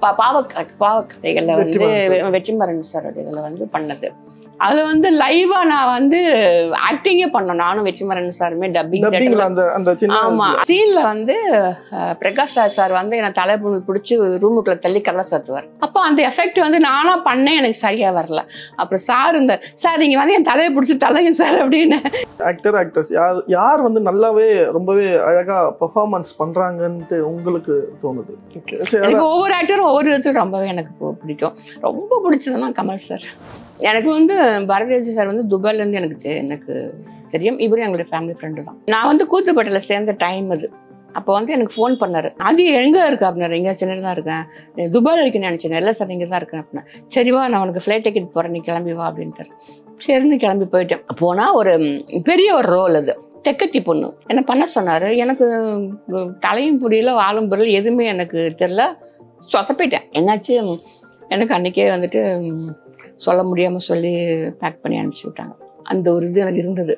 பா- பாவக்க பாவக்கதைகளில் வந்து வெற்றிமாறன் வெற்றிமாறன் சார் இதில் வந்து பண்ணது அதில் வந்து லைவாக நான் வந்து ஆக்டிங்கே பண்ணோம் நானும் வெற்றிமாறன் சாருமே டப்பிங் டப்பிங்ல அந்த அந்த சின்ன ஆமா சீன்ல வந்து அஹ், பிரகாஷ் ராஜ் சார் வந்து என்னை தலைப்புணி பிடிச்சி ரூமுக்குள்ள தள்ளி கதை சாத்துவார் அப்போ அந்த எஃபெக்ட் வந்து நானா பண்ணேன் எனக்கு சரியா வரல அப்புறம் சார் இந்த சார் நீங்க வந்து என் தலையை பிடிச்சி தள்ளுங்க சார் அப்படின்னு ஆக்டர் ஆக்ட்ரஸ் யார் யார் வந்து நல்லாவே ரொம்பவே அழகா பெர்ஃபார்மன்ஸ் பண்றாங்கன்ட்டு உங்களுக்கு தோணுது Okay. சரி, அதான். எனக்கு ஒவ்வொரு ஆக்டரும் ஒவ்வொரு விதத்தில் ரொம்பவே எனக்கு பு- பிடிக்கும் ரொம்ப பிடிச்சதுன்னா கமல் சார் எனக்கு வந்து பரதராஜ சார் வந்து துபாயில இருந்து எனக்கு தெ- எனக்கு தெரியும் இவரும் எங்களுடைய ஃபேமிலி ஃப்ரெண்டு தான் நான் வந்து கூத்துப்பட்டில் சேர்ந்த டைம் அது அப்போ வந்து எனக்கு ஃபோன் பண்ணாரு அது எங்க இருக்கு அப்படின்னாரு எங்க சென்னையில் தான் இருக்கேன் நீ துபாயில் இருக்கேன்னு நினைச்சேன் இல்லை சார் இங்கே தான் இருக்கேன் அப்படின்னா சரிவா நான் உனக்கு ஃப்ளைட் டிக்கெட் போறேன் நீ கிளம்பி வா அப்படின்ட்டாரு சரின்னு கிளம்பி போயிட்டேன் போனா ஒரு ம், பெரிய ஒரு ரோல் அது தெக்கத்தி பொண்ணு என்ன பண்ண சொன்னாரு எனக்கு ம், தலையும் புரியல வாழும் புரியல எதுவுமே எனக்கு தெரில சொதப்பிட்டேன் என்னாச்சு ம், எனக்கு அன்னைக்கே வந்துட்டு ம், சொல்ல முடியாம சொல்லி பேக் பண்ணி அனுப்பிச்சு விட்டாங்க அந்த ஒரு இது எனக்கு இருந்தது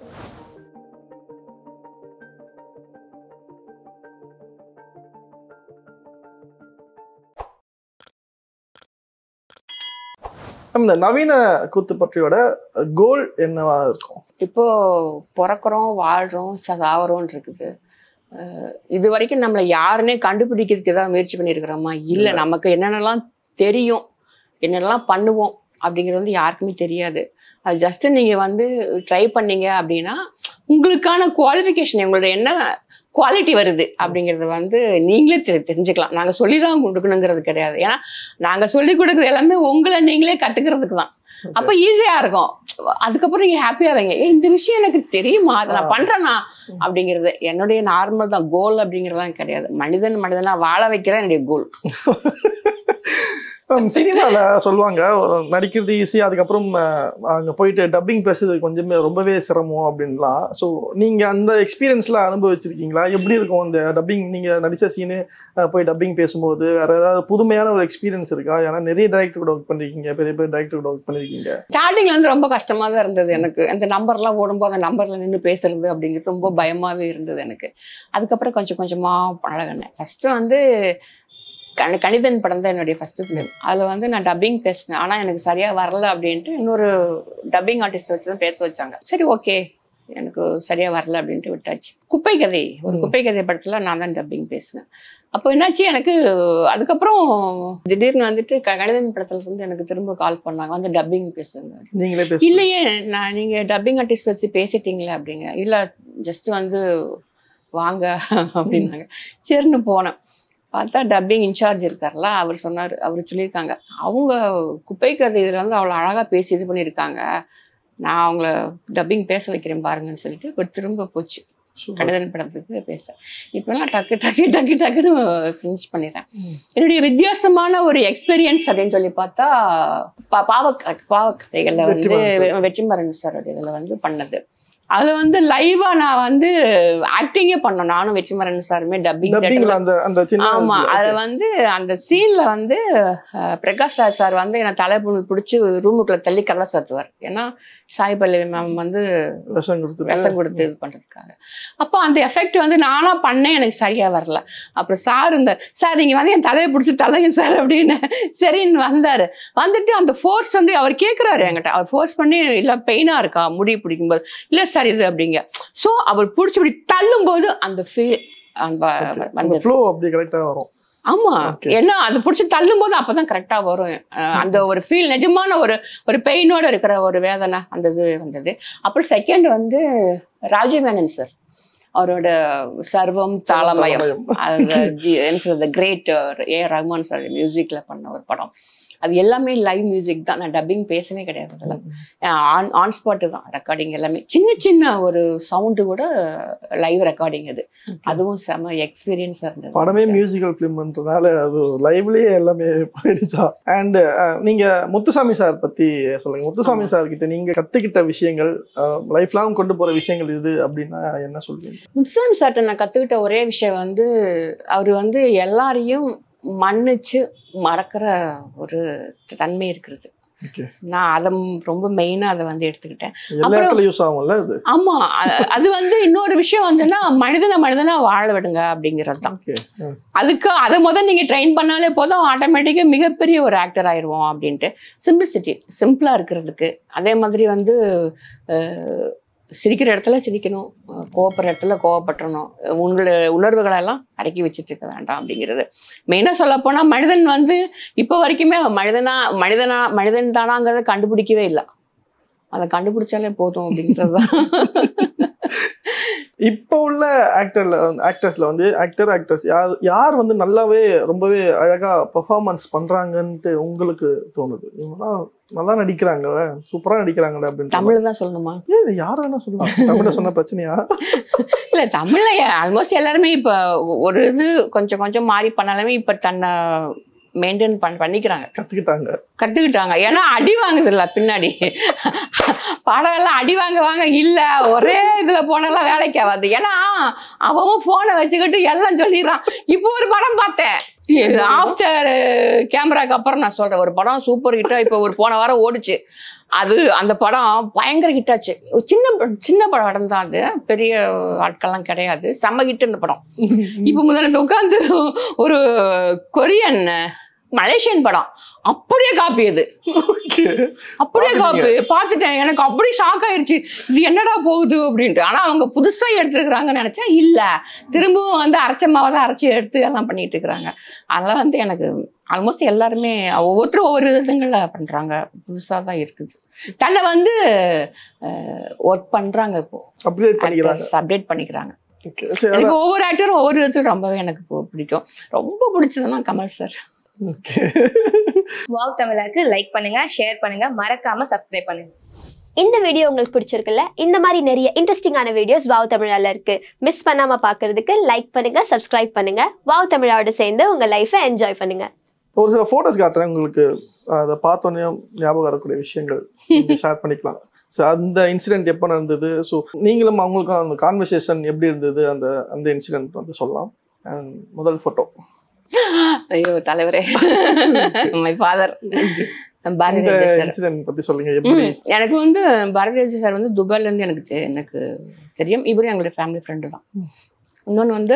இந்த நவீன கூத்து பற்றியோட கோல் என்னவா இருக்கும் இப்போ பிறக்கிறோம் வாழ்கிறோம் சாவறோம் இருக்குது அஹ் இது வரைக்கும் நம்மளை யாருன்னே கண்டுபிடிக்கிறதுக்கு தான் முயற்சி பண்ணியிருக்கிறோமா இல்லை நமக்கு என்னென்னலாம் தெரியும் என்னென்னலாம் பண்ணுவோம் அப்படிங்கிறது வந்து யாருக்குமே தெரியாது அது ஜஸ்ட் நீங்கள் வந்து ட்ரை பண்ணீங்க அப்படின்னா உங்களுக்கான குவாலிஃபிகேஷன் உங்களோட என்ன குவாலிட்டி வருது அப்படிங்கிறத வந்து நீங்களே தெரி தெரிஞ்சுக்கலாம் நாங்கள் சொல்லி தான் கொடுக்கணுங்கிறது கிடையாது ஏன்னா நாங்கள் சொல்லி கொடுக்குறது எல்லாமே உங்களை நீங்களே கற்றுக்கிறதுக்கு தான் அப்போ ஈஸியாக இருக்கும் அதுக்கப்புறம் நீங்கள் ஹாப்பியாக வைங்க ஏய் இந்த விஷயம் எனக்கு தெரியுமா அதை நான் பண்ணுறேனா அப்படிங்கிறது என்னுடைய நார்மல் தான் கோல் அப்படிங்கிறதுலாம் கிடையாது மனிதன் மனிதனா வாழ வைக்கிறதா என்னுடைய கோல் சினிமால சொல்லுவாங்க நடிக்கிறது ஈஸி அதுக்கப்புறம் அஹ், அங்க போயிட்டு டப்பிங் பேசுறது கொஞ்சமே ரொம்பவே சிரமம் அப்படின்லாம் ஸோ நீங்க அந்த எக்ஸ்பீரியன்ஸ்ல அனுபவிச்சிருக்கீங்களா எப்படி இருக்கும் அந்த டப்பிங் நீங்க நடிச்ச சீனு போய் டப்பிங் பேசும்போது வேற ஏதாவது புதுமையான ஒரு எக்ஸ்பீரியன்ஸ் இருக்கா ஏன்னா நிறைய டேரக்டர் கூட ஒர்க் பண்ணிருக்கீங்க பெரிய பெரிய டேரக்டர் கூட ஒர்க் பண்ணிருக்கீங்க ஸ்டார்டிங்ல வந்து ரொம்ப கஷ்டமா தான் இருந்தது எனக்கு அந்த நம்பர்லாம் ஓடும்போது அந்த நம்பர்ல நின்று பேசுறது அப்படிங்கிறது ரொம்ப பயமாவே இருந்தது எனக்கு அதுக்கப்புறம் கொஞ்சம் கொஞ்சமா பழகினேன் ஃபர்ஸ்ட் வந்து கண கணிதன் படம் தான் என்னுடைய ஃபர்ஸ்ட் ஃபிலிம் அதில் வந்து நான் டப்பிங் பேசினேன் ஆனால் எனக்கு சரியாக வரல அப்படின்ட்டு இன்னொரு டப்பிங் ஆர்டிஸ்ட் வச்சு தான் பேச வச்சாங்க சரி ஓகே எனக்கு சரியாக வரல அப்படின்ட்டு விட்டாச்சு குப்பை கதை ஒரு ம். குப்பை கதை படத்தில் நான் தான் டப்பிங் பேசினேன் அப்போ என்னாச்சு எனக்கு அதுக்கப்புறம் திடீர்னு வந்துட்டு க- கணிதன் படத்துல இருந்து எனக்கு திரும்ப கால் பண்ணாங்க வந்து டப்பிங் பேசுங்க நீங்களே பேச இல்லையே நான் நீங்க டப்பிங் ஆர்டிஸ்ட் வச்சு பேசிட்டீங்களே அப்படிங்க இல்ல ஜஸ்ட் வந்து வாங்க அப்படின்னாங்க சரின்னு போனேன் பார்த்தா டப்பிங் இன்சார்ஜ் இருக்கார்ல அவர் சொன்னார் அவர் சொல்லியிருக்காங்க அவங்க குப்பை கதை இதில் வந்து அவ்வளோ அழகாக பேசி இது பண்ணியிருக்காங்க நான் அவங்கள டப்பிங் பேச வைக்கிறேன் பாருங்கன்னு சொல்லிட்டு இப்போ திரும்ப போச்சு Super. கணிதன் படத்துக்கு பேச இப்போலாம் டக்கு டக்கு டக்கு டக்குன்னு ஃபினிஷ் பண்ணிடுறேன் ம். என்னுடைய வித்தியாசமான ஒரு எக்ஸ்பீரியன்ஸ் அப்படின்னு சொல்லி பார்த்தா பா- பாவக்க பாவக்கதைகளில் வந்து வெற்றிமாறன் வெற்றிமாறன் சார் இதில் வந்து பண்ணது அதில் வந்து லைவாக நான் வந்து ஆக்டிங்கே பண்ணோம் நானும் வெற்றிமாறன் சாருமே டப்பிங் டப்பிங்ல அந்த அந்த சின்ன ஆமா இது, அதுல okay. வந்து அந்த சீன்ல வந்து அஹ், பிரகாஷ் ராஜ் சார் வந்து என்னை தலைப்புணி பிடிச்சி ரூமுக்குள்ள தள்ளி கதை சாத்துவார் ஏன்னா சாய் பல்லவி மேம் வந்து விஷம் கொடுத்து விஷம் கொடுத்து இது பண்றதுக்காக அப்போ அந்த எஃபெக்ட் வந்து நானா பண்ணேன் எனக்கு சரியா வரல அப்புறம் சார் இந்த சார் நீங்க வந்து என் தலையை பிடிச்சி தள்ளுங்க சார் அப்படின்னு சரின்னு வந்தாரு வந்துட்டு அந்த ஃபோர்ஸ் வந்து அவர் கேட்குறாரு என்கிட்ட அவர் ஃபோர்ஸ் பண்ணி இல்லை பெயினா இருக்கா முடி பிடிக்கும்போது இல்லை சார் இது அப்படிங்க ஸோ அவர் பிடிச்சி இப்படி தள்ளும்போது அந்த ஃபீல் அந்த அந்த வந்தது ஃப்ளோ அப்படி கரெக்டா வரும் ஆமா Okay. ஏன்னா அது பிடிச்சி தள்ளும்போது அப்பதான் கரெக்டா வரும் அஹ் அந்த ஒரு ஃபீல் நிஜமான ஒரு ஒரு பெயினோட இருக்கிற ஒரு வேதனை அந்த இது வந்தது அப்புறம் செகண்ட் வந்து ராஜமேனன் சார் அவரோட சர்வம் தாளமயம் அது ஜி- என்ன சொல்றது கிரேட் ஏ ரஹ்மான் சார் மியூசிக்ல பண்ண ஒரு படம் அது எல்லாமே லைவ் மியூசிக் தான் நான் டப்பிங் பேசவே கிடையாது அதில் ஆன் ஆன் ஸ்பாட்டு தான் ரெக்கார்டிங் எல்லாமே சின்ன சின்ன ஒரு சவுண்டு கூட லைவ் ரெக்கார்டிங் அது அதுவும் செம எக்ஸ்பீரியன்ஸாக இருந்தது படமே மியூசிக்கல் ஃபிலிம்ன்றதால அது லைவ்லயே எல்லாமே போயிடுச்சா அண்ட் நீங்க முத்துசாமி சார் பத்தி சொல்லுங்க முத்துசாமி சார் கிட்ட நீங்க கத்துக்கிட்ட விஷயங்கள் லைஃப் லாங் கொண்டு போற விஷயங்கள் இது அப்படின்னா என்ன சொல்வீங்க முஸ்லிம் சார்ட்ட நான் கற்றுக்கிட்ட ஒரே விஷயம் வந்து அவர் வந்து எல்லாரையும் மன்னிச்சு மறக்கிற ஒரு தன்மை இருக்கிறது ஓகே நான் அதை ரொம்ப மெயினாக அதை வந்து எடுத்துக்கிட்டேன் எல்லா அப்புறம்- இடத்துல யூஸ் ஆகும்ல அது ஆமா அ- அது வந்து இன்னொரு விஷயம் வந்துன்னா மனிதனை மனிதனா வாழ விடுங்க அப்படிங்கிறது தான் ஓகே அதுக்கு அதை முதல் நீங்க ட்ரெயின் பண்ணாலே போதும் ஆட்டோமேட்டிக்கா மிகப்பெரிய ஒரு ஆக்டர் ஆயிடுவோம் அப்படின்ட்டு சிம்பிளிசிட்டி சிம்பிளா இருக்கிறதுக்கு அதே மாதிரி வந்து அஹ், சிரிக்கிற இடத்துல சிரிக்கணும் அஹ், கோவப்படுற இடத்துல கோவப்பட்டுறணும் உங்களை உணர்வுகளை எல்லாம் அடக்கி வச்சுட்டு இருக்க வேண்டாம் அப்படிங்கிறது மெயினாக சொல்ல மனிதன் வந்து இப்போ வரைக்குமே அவன் மனிதனா மனிதனா மனிதன் தானாங்கிறத கண்டுபிடிக்கவே இல்லை அதை கண்டுபிடிச்சாலே போதும் அப்படிங்கிறது தான் இப்போ உள்ள ஆக்டர்ல ஆக்டர்ஸ்ல வந்து ஆக்டர் ஆக்டர்ஸ் யார் யார் வந்து நல்லாவே ரொம்பவே அழகா பெர்ஃபார்மன்ஸ் பண்றாங்கன்ட்டு உங்களுக்கு தோணுது இவங்கலாம் நல்லா நடிக்கிறாங்க சூப்பரா நடிக்கிறாங்கடா அப்படின்னு தமிழ் தான் சொல்லணுமா ஏன் இது யார் வேணா சொல்லலாம் தமிழ்ல சொன்ன பிரச்சனையா இல்ல தமிழ்ல ஆல்மோஸ்ட் எல்லாருமே இப்ப ஒரு இது கொஞ்சம் கொஞ்சம் மாறி பண்ணாலுமே இப்ப தன்னை மெயின்டைன் பண்ண பண்ணிக்கிறாங்க கத்துக்கிட்டாங்க கத்துக்கிட்டாங்க ஏன்னா அடி வாங்குது இல்ல பின்னாடி படம் எல்லாம் அடி வாங்க வாங்க இல்ல ஒரே இதுல போனெல்லாம் வேலைக்கு ஆகாது ஏன்னா அவன் போனை வச்சுக்கிட்டு எல்லாம் சொல்லிடுறான் இப்போ ஒரு படம் பார்த்தேன் ஆஃப்டர் கேமராக்கு அப்புறம் நான் சொல்றேன் ஒரு படம் சூப்பர் ஹிட்டா இப்போ ஒரு போன வாரம் ஓடுச்சு அது அந்த படம் பயங்கர ஹிட் ஆச்சு ஒரு சின்ன ப- சின்ன படம் தான் அது பெரிய ஆட்கள்லாம் கிடையாது செம்ம ஹிட் இந்த படம் இப்போ முதல்ல உட்காந்து ஒரு கொரியன் மலேசியன் படம் அப்படியே காப்பி அது ஓகே அப்படியே பாத்துட்டீங்க? காப்பி பார்த்துட்டேன் எனக்கு அப்படி ஷாக் ஆயிருச்சு இது என்னடா போகுது அப்படின்ட்டு ஆனா அவங்க புதுசா எடுத்துருக்குறாங்கன்னு நினைச்சா இல்ல திரும்பவும் வந்து அரைச்ச மாவை தான் அரைச்சி எடுத்து எல்லாம் பண்ணிட்டு இருக்கிறாங்க அதெல்லாம் வந்து எனக்கு ஆல்மோஸ்ட் எல்லாருமே ஒவ்வொருத்தரும் ஒவ்வொரு விதங்கள்ல பண்றாங்க புதுசா தான் இருக்குது தன்னை வந்து ஒர்க் பண்றாங்க இப்போ அப்டேட் பண்ணிக்கிறாங்க அப்டேட் பண்ணிக்கிறாங்க ஓகே சரி எனக்கு ஒவ்வொரு ஆக்டரும் ஒவ்வொரு விதத்துல ரொம்பவே எனக்கு பு- பிடிக்கும் ரொம்ப பிடிச்சதுன்னா கமல் சார் ஓகே வாவ் தமிழாக்கு லைக் பண்ணுங்க ஷேர் பண்ணுங்க மறக்காம சப்ஸ்கிரைப் பண்ணுங்க இந்த வீடியோ உங்களுக்கு பிடிச்சிருக்குல்ல இந்த மாதிரி நிறைய இன்ட்ரெஸ்டிங்கான வீடியோஸ் வாவ் தமிழால இருக்கு மிஸ் பண்ணாம பார்க்கிறதுக்கு லைக் பண்ணுங்க சப்ஸ்கிரைப் பண்ணுங்க வாவ் தமிழாவோட சேர்ந்து உங்க லைஃபை என்ஜாய் பண்ணுங்க ஒரு சில போட்டோஸ் காட்டுறேன் உங்களுக்கு அதை பார்த்தோன்னே ஞாபகம் வரக்கூடிய விஷயங்கள் ஷேர் பண்ணிக்கலாம் ஸோ அந்த இன்சிடென்ட் எப்போ நடந்தது ஸோ நீங்களும் அவங்களுக்கும் அந்த கான்வர்சேஷன் எப்படி இருந்தது அந்த அந்த இன்சிடென்ட் வந்து சொல்லலாம் And முதல் ஃபோட்டோ ஐயோ தலைவரே மை ஃபாதர் இந்த பாரதிராஜா சார் இன்சிடென்ட் பத்தி சொல்லுங்க எப்படி ம், எனக்கு வந்து பாரதிராஜா சார் வந்து துபாய்ல இருந்து எனக்கு தெ- எனக்கு தெரியும் இவரும் எங்களுடைய ஃபேமிலி ஃப்ரெண்டு தான் இன்னொன்று வந்து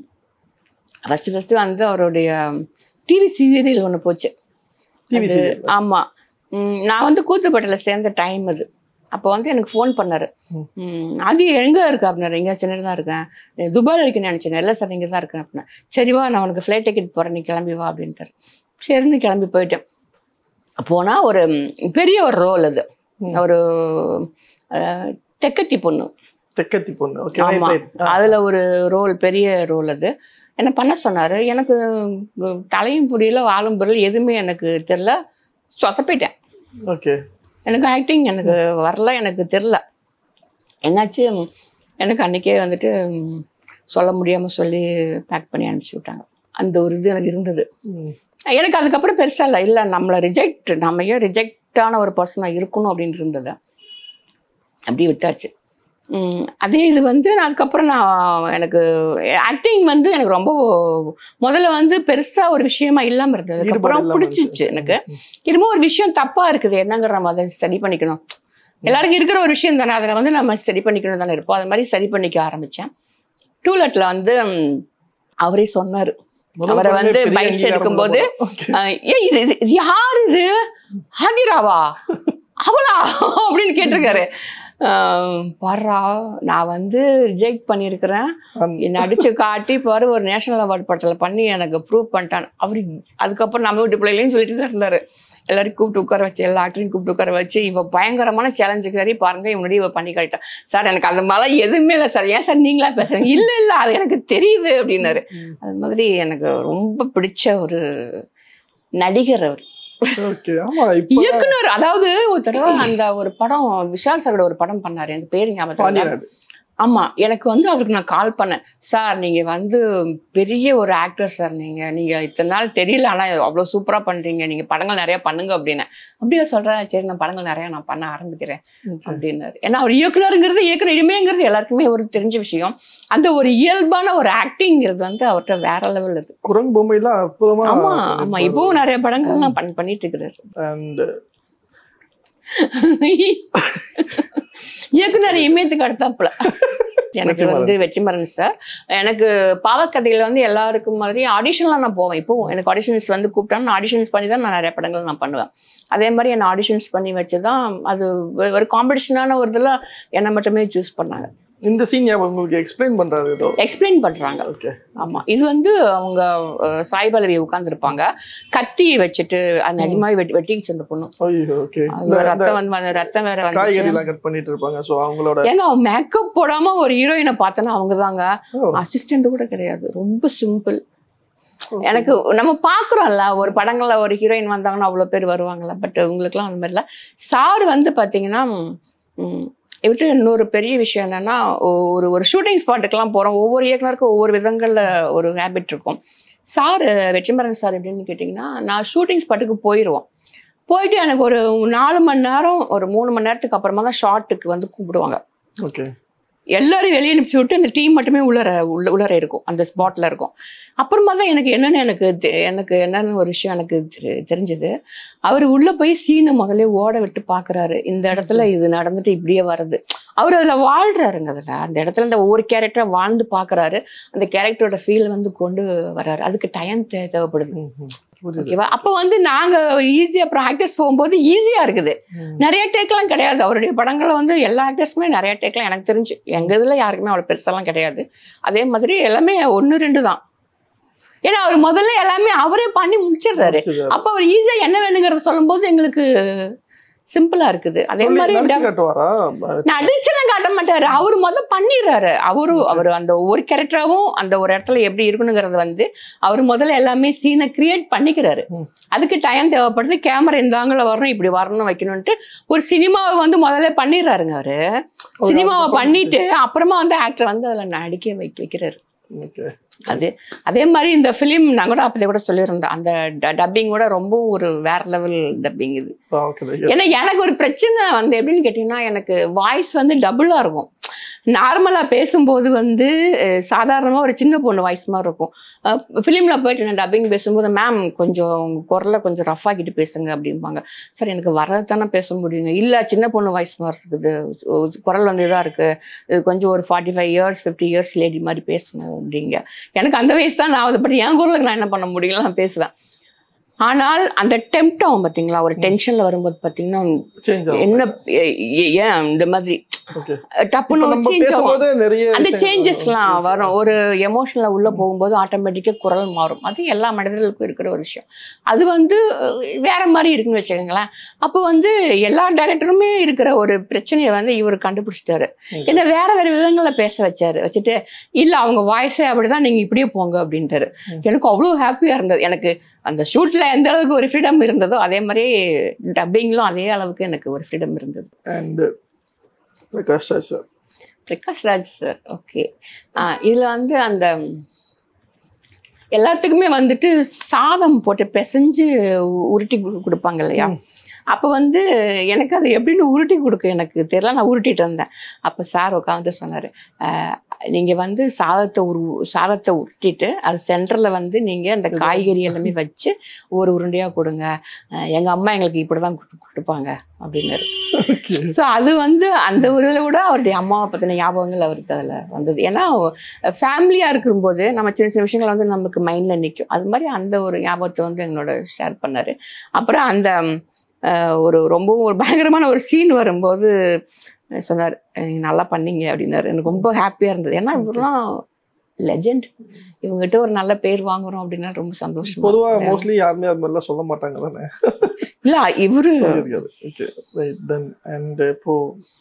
ஃபர்ஸ்ட் ஃபர்ஸ்ட் வந்து அவருடைய டிவி சீரியல் ஒன்று போச்சு டிவி அது- சீரியல் ஆமா ம், நான் வந்து கூத்துப்பட்டில் சேர்ந்த டைம் அது அப்போ வந்து எனக்கு ஃபோன் பண்ணாரு ம். ம், அது எங்க இருக்கு அப்படின்னாரு இங்கே சென்னையில் தான் இருக்கேன் நீ துபாயில் இருக்குன்னு நினச்சேன் இல்லை சார் இங்கே தான் இருக்கேன் அப்படின்னா சரிவா நான் உனக்கு ஃப்ளைட் டிக்கெட் போகிறேன் நீ கிளம்பி வா அப்படின்ட்டாரு சரின்னு கிளம்பி போயிட்டேன் போனா ஒரு ம், பெரிய ஒரு ரோல் அது ம். ஒரு அஹ், தெக்கத்தி பொண்ணு தெக்கத்தி பொண்ணு ஓகே ஆமா. அதுல ஒரு ரோல் பெரிய ரோல் அது என்ன பண்ண சொன்னாரு எனக்கு உம், தலையும் புரியல வாழும் புரியல எதுவுமே எனக்கு தெரில சொதப்பிட்டேன் ஓகே எனக்கு ஆக்டிங் எனக்கு வரல எனக்கு தெரில என்னாச்சு ம், எனக்கு அன்னைக்கே வந்துட்டு ம், சொல்ல முடியாம சொல்லி பேக் பண்ணி அனுப்பிச்சி விட்டாங்க அந்த ஒரு இது எனக்கு இருந்தது எனக்கு அதுக்கப்புறம் பெருசா இல்லை இல்லை நம்மளை ரிஜெக்ட் நம்ம ஏன் ரிஜெக்டான ஒரு பர்சனாக இருக்கணும் அப்படின்னு இருந்தது அப்படி விட்டாச்சு உம், அதே இது வந்து நான் அதுக்கப்புறம் நான் எனக்கு ஆக்டிங் வந்து எனக்கு ரொம்ப முதல்ல வந்து பெருசா ஒரு விஷயமா இல்லாம இருந்தது அதுக்கப்புறம் பிடிச்சிச்சு எனக்கு திரும்ப ஒரு விஷயம் தப்பா இருக்குது என்னங்கிற நம்ம அதை ஸ்டடி பண்ணிக்கணும் எல்லாருக்கும் இருக்கிற ஒரு விஷயம் தானே அதில் வந்து நம்ம ஸ்டடி பண்ணிக்கணும் தானே இருப்போம் அது மாதிரி ஸ்டடி பண்ணிக்க ஆரம்பிச்சேன் டூலெட்ல வந்து உம், அவரே சொன்னாரு அவரை வந்து bites எடுக்கும்போது, ஆஹ் ஏய் இது இது- இது யாரு இது ஹாகிராவா அவளா அப்படின்னு கேட்டிருக்காரு ஆஹ் பாருடா நான் வந்து ரிஜெக்ட் பண்ணியிருக்கிறேன் என்னை அடிச்சு காட்டி பாரு ஒரு நேஷனல் அவார்டு படத்தில் பண்ணி எனக்கு ப்ரூவ் பண்ணிட்டான் அவரு அதுக்கப்புறம் நம்ம வீட்டு பிள்ளைகளையும் சொல்லிட்டு தான் இருந்தாரு எல்லாரையும் கூப்பிட்டு உட்கார வச்சு எல்லா ஆக்டரையும் கூப்பிட்டு உட்கார வச்சு இவ பயங்கரமான சேலஞ்சுக்கு சரி பாருங்க இவனுடைய இவ பண்ணி காட்டான் சார் எனக்கு அந்த மாதிரிலாம் எதுவுமே இல்லை சார் ஏன் சார் நீங்களா பேசுறீங்க இல்ல இல்ல அது எனக்கு தெரியுது அப்படின்னாரு அது மாதிரி எனக்கு ரொம்ப பிடிச்ச ஒரு நடிகர் அவர் ஓகே ஆமா இப்போ இயக்குனர் அதாவது ஒரு தடவை அந்த ஒரு படம் விஷால் சாரோட ஒரு படம் பண்ணாரு எனக்கு பேரு ஞாபகம் இல்ல. பாண்டியநாடு ஆமா எனக்கு வந்து அவருக்கு நான் கால் பண்ணேன் சார் நீங்க வந்து பெரிய ஒரு ஆக்டர் சார் நீங்க நீங்க இத்தனை நாள் தெரியல ஆனா அவ்வளவு சூப்பரா பண்றீங்க நீங்க படங்கள் நிறைய பண்ணுங்க அப்படின்னு அப்படியே சொல்றேன் சரி நான் படங்கள் நிறைய நான் பண்ண ஆரம்பிக்கிறேன் அப்படின்னாரு ஏன்னா அவர் இயக்குனருங்கிறது இயக்குனர் இனிமேங்கிறது எல்லாருக்குமே ஒரு தெரிஞ்ச விஷயம் அந்த ஒரு இயல்பான ஒரு ஆக்டிங்கிறது வந்து அவர்கிட்ட வேற லெவல் இருக்கு குரங்கு பொம்மைலாம் அற்புதமா ஆமா ஆமா இப்பவும் நிறைய படங்கள் நான் பண்ணி பண்ணிட்டு இருக்கிறாரு அண்ட் இயக்குனர் இமயத்துக்கு அடுத்தாப்புல எனக்கு வெற்றிமாறன். வந்து வெற்றிமாறன் சார் எனக்கு பாவக்கதையில வந்து எல்லாருக்கும் மாதிரி ஆடிஷன்லாம் நான் போவேன் இப்போ எனக்கு ஆடிஷன்ஸ் வந்து கூப்பிட்டாங்க நான் ஆடிஷன்ஸ் பண்ணி தான் நான் நிறைய படங்கள் நான் பண்ணுவேன் அதே மாதிரி என்னை ஆடிஷன்ஸ் பண்ணி வச்சு தான் அது ஒரு- ஒரு காம்படிஷனான ஒரு இதில் என்னை மட்டுமே சூஸ் பண்ணாங்க இந்த சீன் ஞாபகம் உங்களுக்கு எக்ஸ்பிளைன் பண்றாரு ஏதோ எக்ஸ்பிளைன் பண்றாங்க ஓகே ஆமா இது வந்து அவங்க அஹ், சாய் பல்லவி உட்காந்துருப்பாங்க கத்தி வச்சுட்டு அது நிஜமாவே வெட்டி வெட்டிக்கிச்சு அந்த பொண்ணு ஐயோ ஓகே அது ரத்தம் வந்து அந்த ரத்தம் வேற காய்கறி வந்து எல்லாம் கட் பண்ணிட்டு இருப்பாங்க சோ அவங்களோட ஏங்க அவன் மேக்கப் போடாம ஒரு ஹீரோயினை பார்த்தோன்னா அவங்க தாங்க ஓ, அசிஸ்டன்ட் கூட கிடையாது ரொம்ப சிம்பிள் எனக்கு நம்ம பாக்குறோம்ல ஒரு படங்கள்ல ஒரு ஹீரோயின் வந்தாங்கன்னா அவ்வளவு பேர் வருவாங்கல்ல பட் உங்களுக்குலாம் அந்த மாதிரில சார் வந்து பாத்தீங்கன்னா ம், இவர்கிட்ட இன்னொரு பெரிய விஷயம் என்னன்னா ஒ- ஒரு ஒரு ஷூட்டிங் ஸ்பாட்டுக்கெல்லாம் போறோம் ஒவ்வொரு இயக்குனருக்கும் ஒவ்வொரு விதங்கள்ல ஒரு ஹேபிட் இருக்கும் சார் வெற்றிமரன் சார் எப்படின்னு கேட்டிங்கன்னா நான் ஷூட்டிங் ஸ்பாட்டுக்கு போயிடுவோம் போயிட்டு எனக்கு ஒரு நாலு மணி நேரம் ஒரு மூணு மணி நேரத்துக்கு அப்புறமா தான் ஷார்ட்டுக்கு வந்து கூப்பிடுவாங்க ஓகே எல்லாரும் வெளியே அனுப்பிச்சு விட்டு அந்த டீம் மட்டுமே உள்ளர உள்ள உள்ளர இருக்கும் அந்த ஸ்பாட்ல இருக்கும் அப்புறமா தான் எனக்கு என்னன்னு எனக்கு தெ- எனக்கு என்னன்னு ஒரு விஷயம் எனக்கு தெரி- தெரிஞ்சது அவர் உள்ள போய் சீனை முதல்ல ஓட விட்டு பாக்குறாரு இந்த இடத்துல இது நடந்துட்டு இப்படியே வருது அவர் அதுல வாழ்றாருங்க அதுல அந்த இடத்துல இந்த ஒவ்வொரு கேரக்டரை வாழ்ந்து பாக்குறாரு அந்த கேரக்டரோட ஃபீல் வந்து கொண்டு வர்றாரு அதுக்கு டைம் தேவைப்படுது ம், ம். புரியுது ஓகேவா அப்போ வந்து நாங்க ஈஸியா ப்ராக்டிஸ் போகும்போது ஈஸியா இருக்குது ம். நிறைய டேக்லாம் கிடையாது அவருடைய படங்கள்ல வந்து எல்லா ஆக்டர்ஸுமே நிறைய டேக்லாம் எனக்கு தெரிஞ்சு எங்க இதுல யாருக்குமே அவ்வளவு பெருசாலாம் கிடையாது அதே மாதிரி எல்லாமே ஒன்று ரெண்டு தான் ஏன்னா அவர் முதல்ல எல்லாமே அவரே பண்ணி முடிச்சிடுறாரு புரியுது. அப்ப அவர் ஈஸியா என்ன வேணுங்கிறத சொல்லும்போது எங்களுக்கு சிம்பிளா இருக்குது அதே சொல்லி மாதிரி நடிச்சு டப்- காட்டுவாரா நடிச்செல்லாம் காட்ட மாட்டாரு அவரு முதல்ல பண்ணிடுறாரு அவரு அவர் அந்த ஒவ்வொரு கேரக்டராவும் அந்த ஒரு இடத்துல எப்படி இருக்கணுங்கிறத வந்து அவர் முதல்ல எல்லாமே சீனை கிரியேட் பண்ணிக்கிறாரு ம். அதுக்கு டைம் தேவைப்படுது கேமரா இந்த ஆங்கில வரணும் இப்படி வரணும் வைக்கணும்ட்டு ஒரு சினிமாவை வந்து முதல்ல பண்ணிடுறாருங்க அவரு ஒரு சினிமாவை அதுக்கப்புறம் பண்ணிட்டு அப்புறமா வந்து ஆக்டர் வந்து அதுல நடிக்க வைக்க வைக்கிறாரு ஓகே அது அதே மாதிரி இந்த ஃபிலிம் நான் கூட அப்பதே கூட சொல்லியிருந்தேன் அந்த டப்பிங் கூட ரொம்ப ஒரு வேற லெவல் டப்பிங் இது ஓகே ஏன்னா எனக்கு ஒரு பிரச்சனை வந்து எப்படின்னு கேட்டிங்கன்னா எனக்கு வாய்ஸ் வந்து டபுளாக இருக்கும் நார்மலாக பேசும்போது வந்து சாதாரணமாக ஒரு சின்ன பொண்ணு வாய்ஸ் மாதிரி இருக்கும் ஃபிலிமில் போயிட்டு நான் டப்பிங் பேசும்போது மேம் கொஞ்சம் உங்க குரலை கொஞ்சம் ரஃப் ஆக்கிட்டு பேசுங்க அப்படிம்பாங்க சார் எனக்கு வர்றது தானே பேச முடியுங்க இல்லை சின்ன பொண்ணு வாய்ஸ் மாதிரி இருக்குது ஒ- குரல் வந்து இதாக இருக்குது இது கொஞ்சம் ஒரு forty five years fifty years lady மாதிரி பேசணும் அப்படிங்க எனக்கு அந்த வயசு தான் நான் அதை பற்றி என் குரலுக்கு நான் என்ன பண்ண முடியல நான் பேசுவேன் ஆனால் அந்த டெம்ட் ஆகும் பார்த்தீங்களா ஒரு டென்ஷனில் வரும்போது பார்த்தீங்கன்னா சேஞ்ச் ஆகும் என்ன ஏ- ஏ- ஏன் இந்த மாதிரி ஓகே டப்புன்னு நம்ம சேஞ்ச் ஆகும் பேசும்போது நிறைய அந்த விஷயங்கள் சேஞ்சஸ்லாம் வரும். வரும் ஒரு எமோஷனல்ல உள்ள போகும்போது ஆட்டோமேட்டிக்காக குரல் மாறும் அது எல்லா மனிதர்களுக்கும் இருக்கிற ஒரு விஷயம் அது வந்து அஹ், வேற மாதிரி இருக்குன்னு வச்சுக்கோங்களேன் அப்போ வந்து எல்லா டைரக்டருமே இருக்கிற ஒரு பிரச்சனையை வந்து இவர் கண்டுபிடிச்சிட்டாரு Okay. என்ன வேற வேற விதங்களில் பேச வச்சாரு வச்சுட்டு இல்ல அவங்க வாய்ஸே அப்படிதான் நீங்க இப்படியே போங்க அப்படின்ட்டாரு ம். எனக்கு அவ்வளோ ஹாப்பியா இருந்தது எனக்கு அந்த ஷூட்ல எந்த அளவுக்கு ஒரு ஃப்ரீடம் இருந்ததோ அதே மாதிரி டப்பிங்லும் அதே அளவுக்கு எனக்கு ஒரு ஃப்ரீடம் இருந்தது And Prakash Raj sir Prakash Raj sir okay இதில் வந்து அந்த எல்லாத்துக்குமே வந்துட்டு சாதம் போட்டு பிசைஞ்சு உ- உருட்டி கு- கொடுப்பாங்க இல்லையா ம். அப்போ வந்து எனக்கு அது எப்படின்னு உருட்டி கொடுக்க எனக்கு தெரியல நான் உருட்டிட்டு இருந்தேன் அப்போ சார் உட்காந்து சொன்னார் நீங்கள் வந்து சாதத்தை உரு சாதத்தை உருட்டிட்டு அது சென்டரில் வந்து நீங்கள் அந்த காய்கறி எல்லாமே வச்சு ஒரு உருண்டையாக கொடுங்க எங்கள் அம்மா எங்களுக்கு இப்படி தான் கொடுப்பாங்க அப்படின்னாரு ஓகே ஸோ அது வந்து அந்த ஒரு இதில் கூட அவருடைய அம்மாவை பற்றின ஞாபகங்கள் அவருக்கு அதில் வந்தது ஏன்னா ஃபேமிலியாக இருக்கும்போது நம்ம சின்ன சின்ன விஷயங்கள் வந்து நமக்கு மைண்டில் நிற்கும் அது மாதிரி அந்த ஒரு ஞாபகத்தை வந்து எங்களோட ஷேர் பண்ணார் அப்புறம் அந்த அஹ், ஒரு ரொம்பவும் ஒரு பயங்கரமான ஒரு சீன் வரும்போது சொன்னார் "நீங்க நல்லா பண்ணீங்க அப்படின்னாரு எனக்கு ரொம்ப ஹாப்பியாக இருந்தது ஏன்னா இவரெல்லாம் லெஜெண்ட் இவங்ககிட்ட ஒரு நல்ல பேர் வாங்குறோம் அப்படின்னா ரொம்ப சந்தோஷம் பொதுவா மோஸ்ட்லி யாருமே அது மாதிரிலாம் சொல்ல மாட்டாங்க தானே இல்ல இவரு சொல்லியிருக்காரு ஓகே ரைட் தென் அண்ட் இப்போ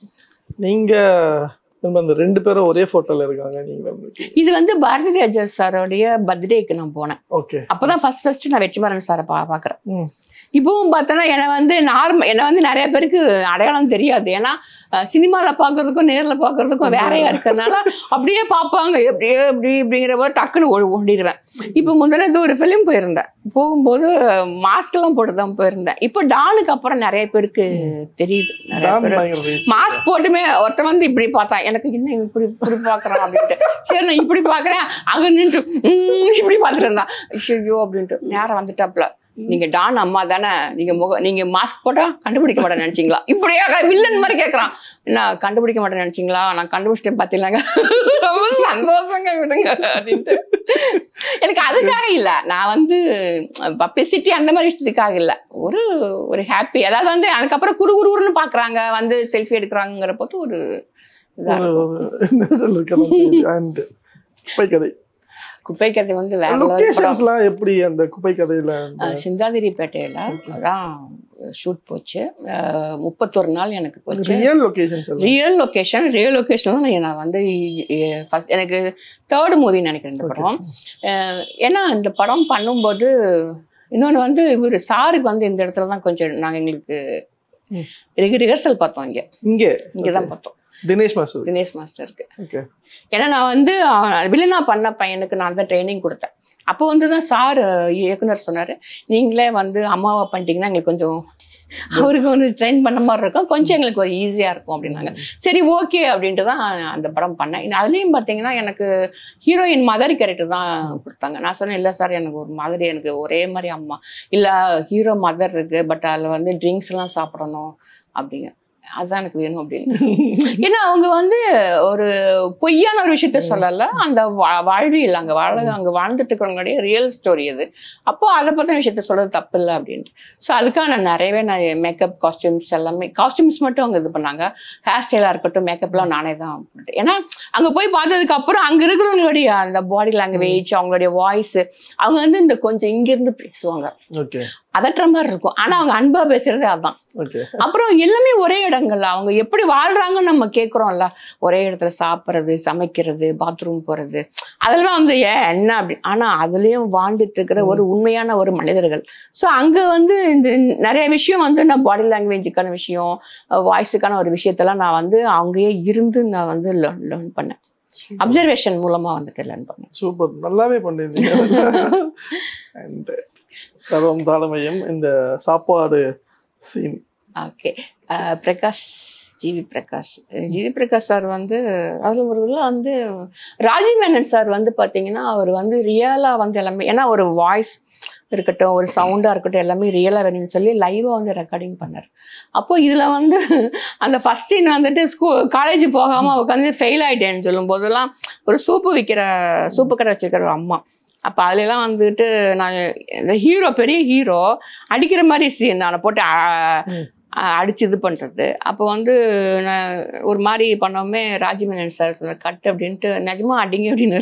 நீங்க திரும்ப அந்த ரெண்டு பேரும் ஒரே போட்டோல இருக்காங்க நீங்க வந்து இது வந்து பாரதி ராஜா சாரோடைய பர்த்டேக்கு நான் போனேன் ஓகே அப்பதான் ஃபர்ஸ்ட் ஃபர்ஸ்ட் நான் வெற்றிமாறன் சாரை பா பாக்குறேன் ம். இப்பவும் பார்த்தோன்னா என்னை வந்து நார்மல் என்னை வந்து நிறைய பேருக்கு அடையாளம் தெரியாது ஏன்னா சினிமாவில் பார்க்கறதுக்கும் நேரில் பார்க்கறதுக்கும் வேறையா இருக்கிறதுனால அப்படியே பார்ப்பாங்க எப்படியே இப்படி இப்படிங்கிற போது டக்குன்னு ஓடி ஓடிடுவேன் இப்போ முந்தினது ஒரு ஃபிலிம் போயிருந்தேன் போகும்போது மாஸ்க் எல்லாம் போட்டு தான் போயிருந்தேன் இப்போ டானுக்கு அப்புறம் நிறைய பேருக்கு தெரியுது நிறைய தான் பேர் பயங்கர race. மாஸ்க் போட்டுமே ஒருத்தன் வந்து இப்படி பார்த்தான் எனக்கு என்ன இவன் இப்படி இப்படி பார்க்கறான் அப்படின்ட்டு சரி நான் இப்படி பார்க்கறேன் அங்க நின்று "உம்" இப்படி பார்த்துட்டு இருந்தான் ஐயோ அப்படின்ட்டு நேரம் வந்துட்டாப்ல நீங்க டான் அம்மா தானே நீங்க முக நீங்க மாஸ்க் போட்டா கண்டுபிடிக்க மாட்டேன்னு நினைச்சீங்களா இப்படியா வில்லன் மாதிரி கேக்குறான் என்ன கண்டுபிடிக்க மாட்டேன்னு நினைச்சீங்களா நான் கண்டுபிடிச்சிட்டேன் பாத்தீங்களாங்க ரொம்ப சந்தோஷங்க விடுங்க அப்படின்ட்டு எனக்கு அதுக்காக இல்ல நான் வந்து பப்ளிசிட்டி அந்த மாதிரி விஷயத்துக்காக இல்ல ஒரு ஒரு ஹாப்பி அதாவது வந்து அதுக்கப்புறம் குறு குருன்னு பாக்குறாங்க வந்து செல்ஃபி எடுக்கிறாங்கிற போது ஒரு இதா ஒரு இருக்கும். ஒரு இருக்கதான் செய்யுது. And குப்பை கதை குப்பை கதை வந்து வேற level படம். லொகேஷன்ஸ்லாம் எப்படி அந்த குப்பை கதையில அந்த- அஹ் சிந்தாதிரிப்பேட்டையில அதான் ஷூட் போச்சு அஹ் முப்பத்தொரு நாள் எனக்கு போச்சு ரியல் லொகேஷன்ஸ் எல்லாம் ரியல் லொகேஷன் ரியல் லொகேஷன் நான் வந்து ஃபர்ஸ்ட் எனக்கு தேர்ட் மூவி நினைக்கிறேன் இந்த படம் அஹ் ஏன்னா இந்த படம் பண்ணும்போது இன்னொன்று வந்து இவர் சாருக்கு வந்து இந்த இடத்துல தான் கொஞ்சம் நாங்கள் எங்களுக்கு ம். ரிஹர்சல் பார்த்தோம் இங்கே இங்கே இங்கே தான் பார்த்தோம் தினேஷ் மாஸ்டர் தினேஷ் மாஸ்டருக்கு ஓகே ஏன்னா நான் வந்து வில்லனா பண்ண பையனுக்கு நான் தான் ட்ரைனிங் கொடுத்தேன் அப்போ வந்து தான் சார் இயக்குனர் சொன்னார் நீங்களே வந்து அம்மாவை பண்ணிட்டீங்கன்னா எங்களுக்கு கொஞ்சம் அவருக்கு வந்து ட்ரெயின் பண்ண மாதிரி இருக்கும் கொஞ்சம் எங்களுக்கு ஒரு ஈஸியாக இருக்கும் அப்படின்னாங்க சரி ஓகே அப்படின்ட்டு தான் அந்த படம் பண்ணேன் இன்னும் அதுலேயும் பார்த்தீங்கன்னா எனக்கு ஹீரோயின் மதர் கேரக்டர் தான் கொடுத்தாங்க நான் சொன்னேன் இல்லை சார் எனக்கு ஒரு மாதிரி எனக்கு ஒரே மாதிரி அம்மா இல்லை ஹீரோ மதர் இருக்கு பட் அதில் வந்து ட்ரிங்க்ஸ் எல்லாம் சாப்பிடணும் அப்படிங்க அதுதான் எனக்கு வேணும் அப்படின்னு ஏன்னா அவங்க வந்து ஒரு பொய்யான ஒரு விஷயத்த சொல்லல அந்த வா- வாழ்வியல் அங்க வாழ அங்க வாழ்ந்துட்டு இருக்கிறவங்களுடைய ரியல் ஸ்டோரி அது அப்போ அதை பத்தின விஷயத்த சொல்றது தப்பு இல்லை அப்படின்ட்டு ஸோ அதுக்காக நான் நிறையவே நான் மேக்கப் காஸ்டியூம்ஸ் எல்லாமே காஸ்டியூம்ஸ் மட்டும் அவங்க இது பண்ணாங்க ஹேர் ஸ்டைலாக இருக்கட்டும் மேக்கப்லாம் நானே தான் போட்டேன் ஏன்னா அங்க போய் பார்த்ததுக்கு அப்புறம் அங்க இருக்கிறவங்களுடைய அந்த பாடி லாங்குவேஜ் அவங்களுடைய வாய்ஸ் அவங்க வந்து இந்த கொஞ்சம் இங்கிருந்து பேசுவாங்க ஓகே அதட்டுற மாதிரி இருக்கும் ஆனா அவங்க அன்பா பேசுறது அதான் ஓகே அப்புறம் எல்லாமே ஒரே இடங்கள்ல அவங்க எப்படி வாழ்றாங்கன்னு நம்ம கேட்குறோம்ல ஒரே இடத்துல சாப்பிட்றது சமைக்கிறது பாத்ரூம் போறது அதெல்லாம் வந்து ஏன் என்ன அப்படி ஆனா அதுலயும் வாழ்ந்துட்டு இருக்கிற ஒரு உண்மையான ஒரு மனிதர்கள் ஸோ அங்க வந்து இந்த நிறைய விஷயம் வந்து நான் பாடி லாங்குவேஜுக்கான விஷயம் வாய்ஸுக்கான ஒரு விஷயத்தெல்லாம் நான் வந்து அங்கேயே இருந்து நான் வந்து லேர்ன் லேர்ன் பண்ணேன் அப்சர்வேஷன் மூலமா வந்துட்டு லேர்ன் பண்ணேன் சூப்பர் நல்லாவே பண்ணிருந்தீங்க அண்ட் சர்வம் தாளமயம் இந்த சாப்பாடு scene okay Prakash GV Prakash GV Prakash sir வந்து அதில் ஒரு இதில் வந்து ராஜீவ் மேனன் சார் வந்து பார்த்தீங்கன்னா அவர் வந்து ரியலாக வந்து எல்லாமே ஏன்னா ஒரு வாய்ஸ் இருக்கட்டும் ஒரு சவுண்டாக இருக்கட்டும் எல்லாமே ரியலாக வேணும்னு சொல்லி லைவாக வந்து ரெக்கார்டிங் பண்ணார் அப்போ இதில் வந்து அந்த ஃபஸ்ட் சீன் வந்துட்டு ஸ்கூ காலேஜ் போகாமல் உட்காந்து ஃபெயில் ஆகிட்டேன்னு சொல்லும் போதெல்லாம் ஒரு சூப்பு விற்கிற சூப்பு கடை வச்சிருக்கிற ஒரு அம்மா அப்போ அதுலலாம் வந்துட்டு நான் இந்த ஹீரோ பெரிய ஹீரோ அடிக்கிற மாதிரி சீன் நான் போட்டு அ- ம். அ- அடிச்சு இது பண்ணுறது அப்போ வந்து நான் ஒரு மாதிரி பண்ணோமே ராஜமேனன் சார் சொன்னார் கட் அப்படின்ட்டு நிஜமா அடிங்க அப்படின்னு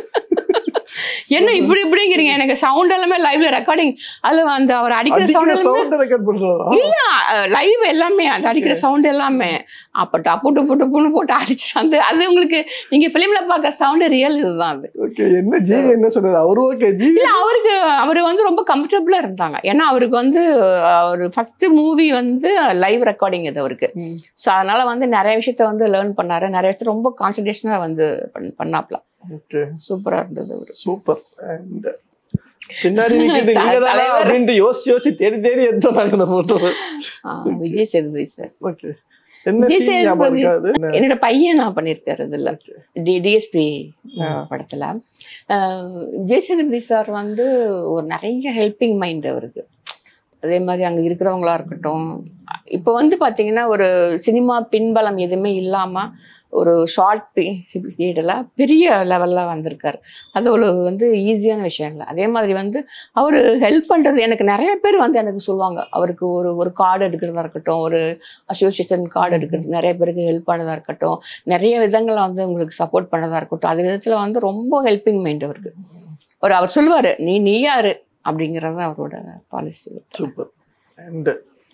என்ன இப்படி இப்படிங்கிறீங்க எனக்கு சவுண்ட் எல்லாமே லைவ்ல ரெக்கார்டிங் அதுல அந்த அவர் அடிக்கிற சவுண்ட் எல்லாமே சவுண்ட் ரெக்கார்ட் பண்றதா லைவ் எல்லாமே அந்த அடிக்கிற சவுண்ட் எல்லாமே அப்ப டப்பு டப்பு டப்புன்னு போட்டு அடிச்சு அந்த அது உங்களுக்கு நீங்க பிலிம்ல பாக்குற சவுண்ட் ரியல் இதுதான் அது ஓகே என்ன ஜீவி என்ன சொன்னாரு அவரு ஓகே ஜீவி இல்ல அவருக்கு அவர் வந்து ரொம்ப கம்ஃபர்டபுளா இருந்தாங்க ஏன்னா அவருக்கு வந்து ஒரு ஃபர்ஸ்ட் மூவி வந்து லைவ் ரெக்கார்டிங் இது அவருக்கு ம். ஸோ அதனால வந்து நிறைய விஷயத்த வந்து லேர்ன் பண்ணாரு நிறைய விஷயத்த ரொம்ப கான்சன்ட்ரேஷனா வந்து பண்ண- பண்ணாப்ல ஓகே சூப்பரா இருந்தது அவரு சூப்பர் அண்ட் பின்னாடி நிக்கிறது த- நீங்க தானா தலைவர். அப்படின்ட்டு யோசிச்சு யோசிச்சு தேடி தேடி எடுத்தாங்க அந்த போட்டோ ஆ, விஜய் சேதுபதி சார் ஓகே என்ன விஜய் scene ஞாபகம் சேதுபதி. இருக்காது என்ன? என்னோட பையன் நான் பண்ணியிருக்காரு இதுல Okay. டி டிஎஸ்பி ம். படத்துல அஹ், விஜய் சேதுபதி சார் வந்து ஒரு நிறைய ஹெல்பிங் மைண்ட் அவருக்கு அதே மாதிரி அங்க இருக்கிறவங்களா இருக்கட்டும் இப்போ வந்து பாத்தீங்கன்னா ஒரு சினிமா பின்பலம் எதுவுமே இல்லாம ஒரு ஷார்ட் பீரியடில் பெரிய லெவல்ல வந்திருக்காரு அது ஒரு வந்து ஈஸியான விஷயம் இல்லை அதே மாதிரி வந்து அவர் ஹெல்ப் பண்றது எனக்கு நிறைய பேர் வந்து எனக்கு சொல்லுவாங்க அவருக்கு ஒரு ஒரு கார்டு எடுக்கிறதா இருக்கட்டும் ஒரு அசோசியேஷன் கார்டு எடுக்கிறது நிறைய பேருக்கு ஹெல்ப் பண்ணதா இருக்கட்டும் நிறைய விதங்களில் வந்து உங்களுக்கு சப்போர்ட் பண்ணதா இருக்கட்டும் அது விதத்துல வந்து ரொம்ப ஹெல்பிங் மைண்ட் அவருக்கு ஒரு அவர் சொல்லுவாரு நீ நீ யாரு அப்படிங்கிறது அவரோட பாலிசி சூப்பர் அண்ட்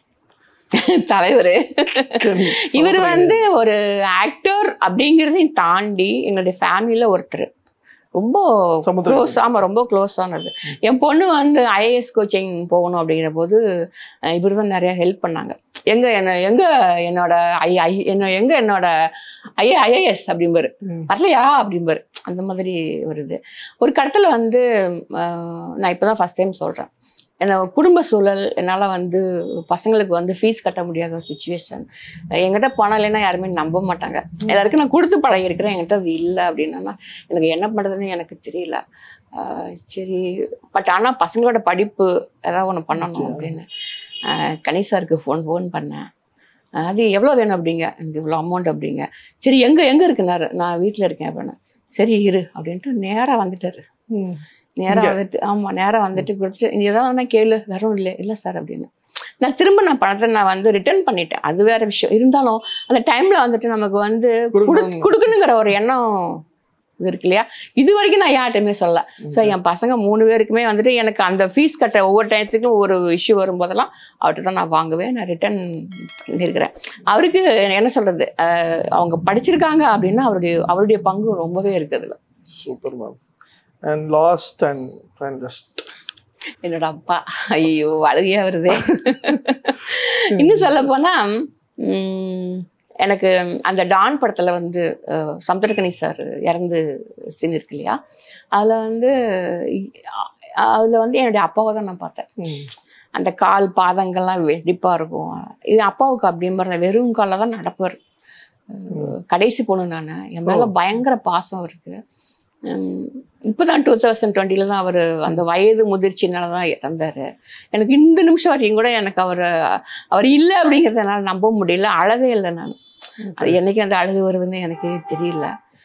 தலைவர் இவர் வந்து ஒரு ஆக்டர் அப்படிங்கிறதையும் தாண்டி என்னுடைய ஃபேமிலியில ஒருத்தர் ரொம்ப சமுத்திரம். க்ளோஸ் ஆமா ரொம்ப க்ளோஸ் ஆனது என் பொண்ணு வந்து ஐஏஎஸ் கோச்சிங் போகணும் அப்படிங்கிற போது இவர் தான் நிறைய ஹெல்ப் பண்ணாங்க எங்க என்ன எங்க என்னோட ஐ ஐ என்ன எங்க என்னோட ஐ ஐஏஎஸ் அப்படிம்பாரு வரலையா அப்படிம்பாரு அந்த மாதிரி ஒரு இது ஒரு கடத்துல வந்து அஹ், நான் இப்பதான் ஃபர்ஸ்ட் டைம் சொல்றேன் என்ன குடும்ப சூழல் என்னால் வந்து பசங்களுக்கு வந்து ஃபீஸ் கட்ட முடியாத ஒரு சுச்சுவேஷன் என்கிட்ட பணம் இல்லைன்னா யாருமே நம்ப மாட்டாங்க எல்லாருக்கும் நான் கொடுத்து பழகிருக்கிறேன் என்கிட்ட அது இல்லை அப்படின்னா எனக்கு என்ன பண்ணுறதுன்னு எனக்கு தெரியல ஆஹ் சரி பட் ஆனால் பசங்களோட படிப்பு ஏதாவது ஒன்று பண்ணணும் Okay. அப்படின்னு ஆஹ் கணேசாருக்கு ஃபோன் ஃபோன் பண்ணேன் ஆஹ் அது எவ்வளோ வேணும் அப்படிங்க எனக்கு இவ்வளோ அமௌண்ட் அப்படிங்க சரி எங்கே எங்கே இருக்குனாரு நான் வீட்டில் இருக்கேன் அப்படின்னு சரி இரு அப்படின்ட்டு நேராக வந்துட்டாரு ம். நேரா இங்க? வந்துட்டு ஆமா நேரா வந்துட்டு கொடுத்துட்டு நீ ஏதாவது ஒன்றா கேளு வெறும் இல்லை இல்லை சார் அப்படின்னு நான் திரும்ப நான் பணத்தை நான் வந்து ரிட்டர்ன் பண்ணிட்டேன் அது வேற விஷயம் இருந்தாலும் அந்த டைம்ல வந்துட்டு நமக்கு வந்து குடு- கொடுக்கணும். கொடுக்கணுங்கிற ஒரு எண்ணம் இது இருக்கு இல்லையா இது வரைக்கும் நான் யார்கிட்டயுமே சொல்ல ஸோ என் பசங்க மூணு பேருக்குமே வந்துட்டு எனக்கு அந்த ஃபீஸ் கட்ட ஒவ்வொரு டயத்துக்கும் ஒரு இஷ்யூ வரும்போதெல்லாம் அவர்கிட்ட தான் நான் வாங்குவேன் நான் ரிட்டர்ன் பண்ணியிருக்கிறேன் அவருக்கு என்ன சொல்றது அஹ் அவங்க படிச்சிருக்காங்க அப்படின்னா அவருடைய அவருடைய பங்கு ரொம்பவே இருக்குதுல super ma'am and last and finalist என்னோட அப்பா ஐயோ அழுகையா வருதே இன்னும் சொல்ல போனா உம், எனக்கு அந்த டான் படத்துல வந்து அஹ், சமுத்திரக்கனி சார் இறந்து சீன் இருக்கு இல்லையா அதுல வந்து அ- அதுல வந்து என்னுடைய அப்பாவை தான் நான் பார்த்தேன் அந்த கால் பாதங்கள்லாம் வெடிப்பா இருக்கும் இது அப்பாவுக்கு அப்படிங்கிற வெறும் காலில் தான் நடப்பார் அஹ், கடைசி பொண்ணு நான் என் மேல பயங்கர பாசம் இருக்கு உம், இப்பதான் டூ தௌசண்ட் டுவெண்ட்டில தான் அவர் அந்த வயது முதிர்ச்சினால தான் இறந்தாரு எனக்கு இந்த நிமிஷம் வரைக்கும் கூட எனக்கு அவர் அவர் இல்லை அப்படிங்கிறத என்னால் நம்ப முடியல அழவே இல்லை நான் அது என்னைக்கு அந்த அழுகு வருதுன்னு எனக்கு தெரியல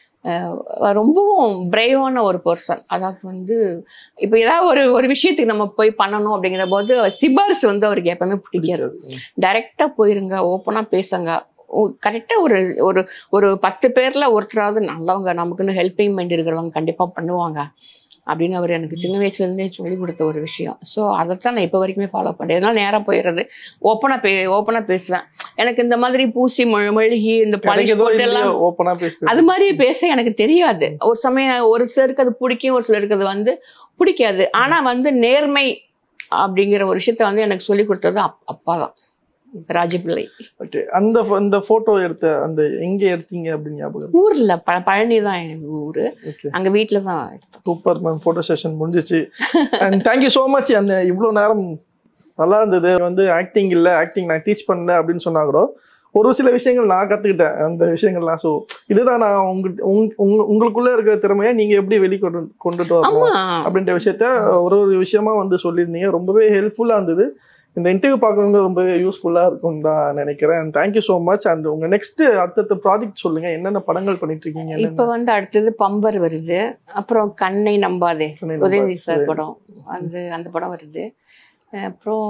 அஹ் ரொம்பவும் பிரேவான ஒரு பர்சன் அதாவது வந்து இப்போ ஏதாவது ஒரு ஒரு விஷயத்துக்கு நம்ம போய் பண்ணணும் அப்படிங்கிற போது சிபாரிசு வந்து அவருக்கு எப்பவுமே பிடிக்காது டைரக்டா போயிருங்க ஓப்பனா பேசுங்க கரெக்டாக ஒரு ஒரு ஒரு பத்து பேர்ல ஒருத்தராவது நல்லவங்க நமக்குன்னு ஹெல்பிங் மைண்ட் இருக்கிறவங்க கண்டிப்பா பண்ணுவாங்க அப்படின்னு அவர் எனக்கு சின்ன வயசுல இருந்தே சொல்லி கொடுத்த ஒரு விஷயம் ஸோ அதைத்தான் நான் இப்போ வரைக்குமே ஃபாலோ பண்ணுறேன் இதனால நேராக போயிடுறது ஓப்பனாக பே ஓப்பனாக பேசுவேன் எனக்கு இந்த மாதிரி பூசி மொழி மொழிகி இந்த பாலிஷ் போட்டு எல்லாம் ஓப்பனா பேசுறது அது மாதிரி பேச எனக்கு தெரியாது ஒரு சமயம் ஒரு சிலருக்கு அது பிடிக்கும் ஒரு சிலருக்கு அது வந்து பிடிக்காது ஆனா வந்து நேர்மை அப்படிங்கிற ஒரு விஷயத்த வந்து எனக்கு சொல்லி கொடுத்தது அப் அப்பா தான் ராஜபிள்ளை ஓகே அந்த pho- அந்த போட்டோ எடுத்த அந்த எங்க எடுத்தீங்க அப்படின்னு ஞாபகம் ஊர்ல ப பழனி தான் எனக்கு ஊரு ஓகே அங்க வீட்டுல தான் எடுத்தோம் சூப்பர் மேம் ஃபோட்டோ செஷன் முடிஞ்சிச்சு அண்ட் தேங்க்யூ ஸோ மச் அந்த இவ்வளோ நேரம் நல்லா இருந்தது வந்து ஆக்டிங் இல்லை ஆக்டிங் நான் டீச் பண்ணல அப்படின்னு சொன்னா கூட ஒரு சில விஷயங்கள் நான் கற்றுக்கிட்டேன் அந்த விஷயங்கள்லாம் ஸோ இதுதான் நான் உங்க உங்க- உங்க- உங்களுக்குள்ள இருக்கிற திறமையை நீங்க எப்படி வெளிக்கொண்டு கொண்டுட்டு வரணும் ஆமா அப்படின்ற விஷயத்த ஒரு ஒரு விஷயமா வந்து சொல்லியிருந்தீங்க ரொம்பவே ஹெல்ப்ஃபுல்லா இருந்தது இந்த இன்டர்வியூ பார்க்கறது ரொம்பவே யூஸ்ஃபுல்லா இருக்கும் தான் நினைக்கிறேன் and thank you so much and உங்க நெக்ஸ்ட் அடுத்தடுத்த ப்ராஜெக்ட் சொல்லுங்க என்னென்ன படங்கள் பண்ணிட்டு இருக்கீங்க இப்ப என்னென்ன வந்து அடுத்தது பம்பர் வருது அப்புறம் கண்ணை நம்பாதே கண்ணை உதயநிதி நம்பாதே. சார் படம் அந்த அந்த படம் வருது அப்புறம்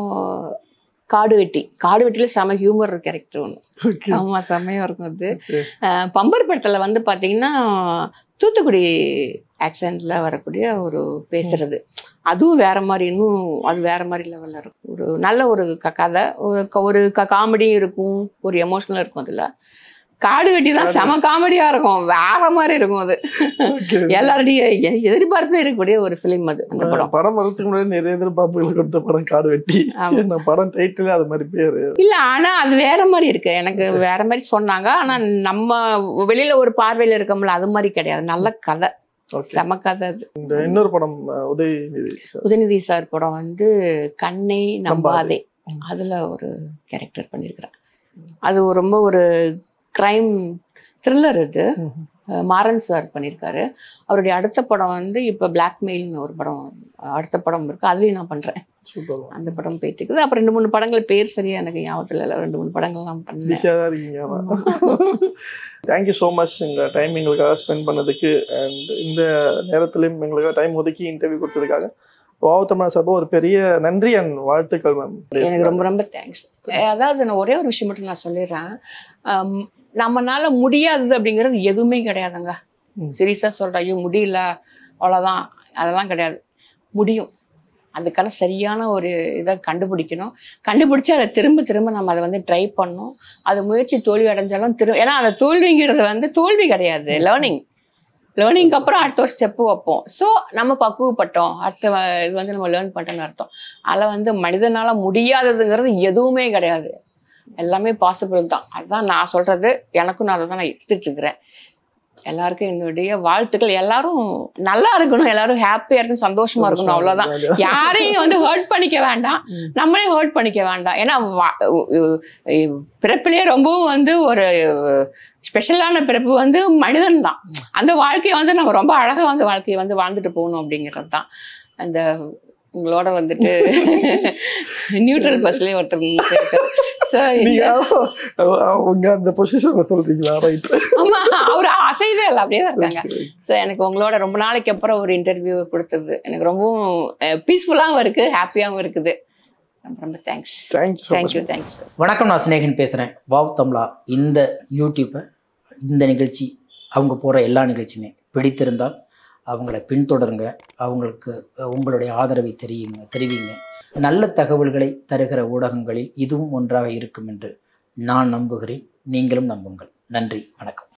காடு வெட்டி காடு வெட்டில செம ஹியூமர் கேரக்டர் ஒன்று Okay. ஆமா செமையா இருக்கும் அது Okay. அஹ் பம்பர் படத்துல வந்து பாத்தீங்கன்னா தூத்துக்குடி ஆக்சென்ட்ல வரக்கூடிய ஒரு பேசுறது அதுவும் வேற மாதிரி இன்னும் அது வேற மாதிரி லெவல்ல இருக்கும் ஒரு நல்ல ஒரு க- கதை ஒரு க- ஒரு காமெடியும் இருக்கும் ஒரு எமோஷனல் இருக்கும் அதுல காடு வெட்டி தான் செம காமெடியா இருக்கும் வேற மாதிரி இருக்கும் அது Okay. எல்லாருடைய எ- எதிர்பார்ப்பே இருக்கக்கூடிய ஒரு ஃபிலிம் அது அந்த படம் படம் வரதுக்கு முன்னாடி நிறைய எதிர்பார்ப்புகள் கொடுத்த படம் காடு வெட்டி ஆமா. நான் படம் டைட்டிலே அது மாதிரி பேரு இல்ல ஆனா அது வேற மாதிரி இருக்கு எனக்கு வேற மாதிரி சொன்னாங்க ஆனா நம்ம வெளியில ஒரு பார்வையில இருக்கோம்ல அது மாதிரி கிடையாது நல்ல கதை ஓகே செம கதை அது இந்த இன்னொரு படம் அஹ், உதயநிதி சார் உதயநிதி சார் படம் வந்து கண்ணை நம்பாதே ம். அதுல ஒரு கேரக்டர் பண்ணியிருக்கிறேன் அது ஒரு ரொம்ப ஒரு கிரைம் த்ரில்லர் இது ம்ஹும். அஹ் மாறன் சார் பண்ணியிருக்காரு அவருடைய அடுத்த படம் வந்து இப்போ பிளாக்மெயில்னு ஒரு படம் அஹ் அடுத்த படம் இருக்கு அதுலயும் நான் பண்றேன் சூப்பர் அந்த படம் போயிட்டு இருக்குது அப்புறம் ரெண்டு மூணு படங்கள் பேர் சரியா எனக்கு ஞாபகத்துல இல்லை ரெண்டு மூணு படங்கள் நான் பண்ணேன் பிஸியாக தான் இருக்கீங்க தேங்க்யூ ஸோ மச் இந்த டைம் எங்களுக்காக ஸ்பெண்ட் பண்ணதுக்கு அண்ட் இந்த நேரத்துலையும் எங்களுக்காக டைம் ஒதுக்கி இன்டர்வியூ கொடுத்ததுக்காக வாவ் தமிழ் சபா ஒரு பெரிய நன்றி அண்ட் வாழ்த்துக்கள் மேம் எனக்கு ரொம்ப ரொம்ப தேங்க்ஸ் அதாவது நான் ஒரே ஒரு விஷயம் மட்டும் நான் சொல்லிடுறேன் ஆம், நம்மனால முடியாதது அப்படிங்கிறது எதுவுமே கிடையாதுங்க ம். சீரியஸாக சொல்கிறேன் ஐயோ முடியல அவ்வளோதான் அதெல்லாம் கிடையாது முடியும் அதுக்கான சரியான ஒரு இதை கண்டுபிடிக்கணும் கண்டுபிடிச்சு அதை திரும்ப திரும்ப நம்ம அதை வந்து ட்ரை பண்ணணும் அது முயற்சி தோல்வி அடைஞ்சாலும் திரு ஏன்னா அந்த தோல்விங்கிறது வந்து தோல்வி கிடையாது லேர்னிங் லேர்னிங்க்கு அப்புறம் அடுத்த ஒரு ஸ்டெப்பு வைப்போம் ஸோ நம்ம பக்குவப்பட்டோம் அடுத்த வ- இது வந்து நம்ம லேர்ன் பண்ணிட்டோம்னு அர்த்தம் அதில் வந்து மனிதனால முடியாததுங்கிறது எதுவுமே கிடையாது எல்லாமே பாசிபிள் தான் அதுதான் நான் சொல்றது எனக்கும் நான் அதை தான் நான் எடுத்துட்டு இருக்கிறேன் எல்லாருக்கும் என்னுடைய வாழ்த்துக்கள் எல்லாரும் நல்லா இருக்கணும் எல்லாரும் ஹாப்பியா இருக்கணும் சந்தோஷமா இருக்கணும் அவ்வளவுதான் யாரையும் வந்து ஹர்ட் பண்ணிக்க வேண்டாம் ம். நம்மளே ஹர்ட் பண்ணிக்க வேண்டாம் ஏன்னா வா- உ- உ- உ- பிறப்பிலே ரொம்பவும் வந்து ஒரு ஸ்பெஷலான பிறப்பு வந்து மனிதன் தான் அந்த வாழ்க்கையை வந்து நம்ம ரொம்ப அழகா வந்து வாழ்க்கையை வந்து வாழ்ந்துட்டு போகணும் அப்படிங்கிறது தான் அந்த உங்களோட வந்துட்டு நியூட்ரல் பஸ்லயே ஒருத்தர் ஸோ நீங்க அவங்க அந்த பொசிஷன்ல சொல்றீங்களா ரைட் ஆமா அவர் அசைவே இல்லை அப்படியே தான் இருக்காங்க ஸோ எனக்கு உங்களோட ரொம்ப நாளைக்கு அப்புறம் ஒரு இன்டர்வியூ கொடுத்தது எனக்கு ரொம்பவும் பீஸ்ஃபுல்லாகவும் இருக்கு ஹாப்பியாகவும் இருக்குது ரொம்ப ரொம்ப தேங்க்ஸ் தேங்க்யூ தேங்க்யூ தேங்க்ஸ் வணக்கம் நான் சிநேகன் பேசுகிறேன் வாவ் தமிழா இந்த யூடியூப்பை இந்த நிகழ்ச்சி அவங்க போகிற எல்லா நிகழ்ச்சியுமே பிடித்திருந்தால் அவங்கள பின்தொடருங்க அவங்களுக்கு உங்களுடைய ஆதரவை தெரியுங்க தெரிவிங்க நல்ல தகவல்களை தருகிற ஊடகங்களில் இதுவும் ஒன்றாக இருக்கும் என்று நான் நம்புகிறேன் நீங்களும் நம்புங்கள் நன்றி வணக்கம்